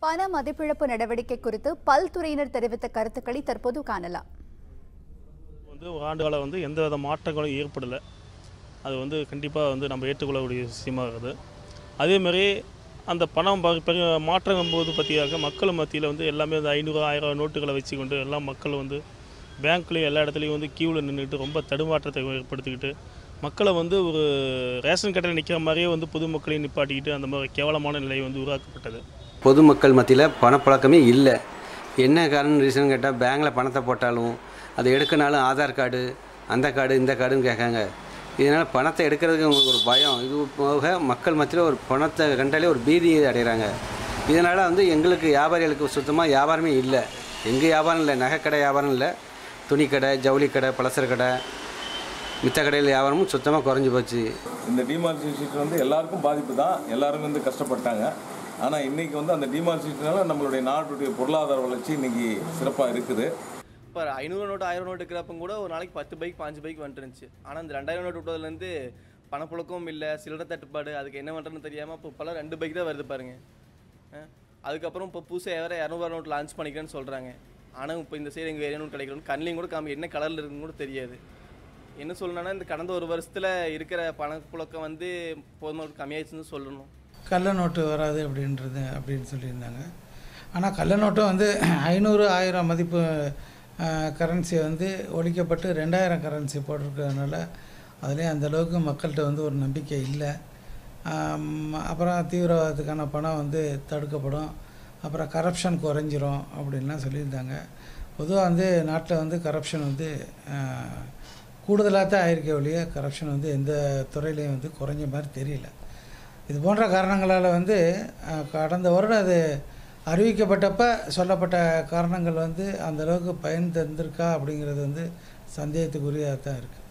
பண மதிப்பிழப்பு நடவடிக்கை குறித்து பல்துறையினர் தெரிவித்த கருத்துக்களை தற்போது காணலாம் வந்து ஒரு ஆண்டு காலம் வந்து எந்த வித மாற்றங்களும் ஏற்படலை அது வந்து கண்டிப்பாக வந்து நம்ம ஏற்றுக்கொள்ளக்கூடிய விஷயமா இருக்குது அதேமாதிரி அந்த பணம் ப- பெரிய மாற்றம் போது பார்த்தியாக்க மக்கள் மத்தியில் வந்து எல்லாமே அந்த ஐநூறு ஆயிரம் நோட்டுகளை வச்சுக்கொண்டு எல்லா மக்கள் வந்து பேங்க்லேயும் எல்லா இடத்துலையும் வந்து க்யூவில் நின்றுட்டு ரொம்ப தடுமாற்றத்தை ஏற்படுத்திக்கிட்டு மக்களை வந்து ஒரு ரேஷன் கடையில் நிற்கிற மாதிரியே வந்து பொதுமக்களையும் நிப்பாட்டிக்கிட்டு அந்த மாதிரி கேவலமான நிலை வந்து உருவாக்கப்பட்டது பொதுமக்கள் மத்தியில் பணப்பழக்கமே இல்லை என்ன காரணம் ரீசன் கேட்டால் பேங்க்கில் பணத்தை போட்டாலும் அதை எடுக்கனாலும் ஆதார் கார்டு அந்த கார்டு இந்த கார்டுன்னு கேட்காங்க இதனால் பணத்தை எடுக்கிறதுக்கு அவங்களுக்கு ஒரு பயம் இது போக மக்கள் மத்தியில் ஒரு பணத்தை கண்டாலே ஒரு பீதியை அடைகிறாங்க இதனால் வந்து எங்களுக்கு வியாபாரிகளுக்கு சுத்தமாக வியாபாரமே இல்லை எங்கள் வியாபாரம் இல்லை நகைக்கடை வியாபாரம் இல்லை துணிக்கடை ஜவுளி கடை பலசர கடை மித்த கடையில் வியாபாரமும் சுத்தமாக குறைஞ்சி போச்சு இந்த டிமார்சிஷன் வந்து எல்லாருக்கும் பாதிப்பு தான் எல்லாரும் வந்து கஷ்டப்பட்டாங்க ஆனால் இன்னைக்கு வந்து அந்த டிமார்சிஷனால நம்மளுடைய நாட்டுடைய பொருளாதார வளர்ச்சி இன்னைக்கு சிறப்பாக இருக்குது இப்போ ஐநூறு நோட்டு ஆயிரம் நோட்டு இருக்கிறப்ப கூட ஒரு நாளைக்கு பத்து பைக் பாஞ்சு பைக் வந்துட்டு இருந்துச்சு ஆனால் இந்த ரெண்டாயிரம் நோட்டு விட்டதுலேருந்து பணப்புழக்கமும் இல்லை சில்லறை தட்டுப்பாடு அதுக்கு என்ன பண்ணுறதுன்னு தெரியாமல் இப்போ இப்போல்லாம் ரெண்டு பைக் தான் வருது பாருங்க அஹ் அதுக்கப்புறம் இப்போ புதுசாக வேறு இரநூறுவா நோட் லான்ச் பண்ணிக்கிறேன்னு சொல்கிறாங்க ஆனால் இப்போ இந்த சைடு எங்கள் வேறு நோட் கிடைக்கிறோம் கண்ணிலையும் கூட காமி என்ன கலரில் இருக்குன்னு கூட தெரியாது என்ன சொல்லணும்னா இந்த கடந்த ஒரு வருஷத்தில் இருக்கிற பணப்புழக்கம் வந்து போதுமான கம்மியாயிடுச்சுன்னு சொல்லணும் கள்ள நோட்டு வராது அப்படின்றது அப்படின்னு சொல்லியிருந்தாங்க ஆனால் கள்ள நோட்டும் வந்து ஐநூறு ஆயிரம் மதிப்பு கரன்சி வந்து ஒழிக்கப்பட்டு ரெண்டாயிரம் கரன்சி போட்டிருக்கிறதுனால அதுலேயும் அந்த அளவுக்கு மக்கள்கிட்ட வந்து ஒரு நம்பிக்கை இல்லை ஆம், அப்புறம் தீவிரவாதத்துக்கான பணம் வந்து தடுக்கப்படும் அப்புறம் கரப்ஷன் குறைஞ்சிரும் அப்படின்லாம் சொல்லியிருந்தாங்க பொதுவாக வந்து நாட்டில் வந்து கரப்ஷன் வந்து கூடுதலாக தான் ஆயிருக்கே ஒழிய கரப்ஷன் வந்து எந்த துறையிலையும் வந்து குறைஞ்ச மாதிரி தெரியல இது போன்ற காரணங்களால் வந்து அஹ், கடந்த வருடம் அது அறிவிக்கப்பட்டப்ப சொல்லப்பட்ட காரணங்கள் வந்து அந்த அளவுக்கு பயன் தந்திருக்கா அப்படிங்கிறது வந்து சந்தேகத்துக்குரியதாக தான் இருக்குது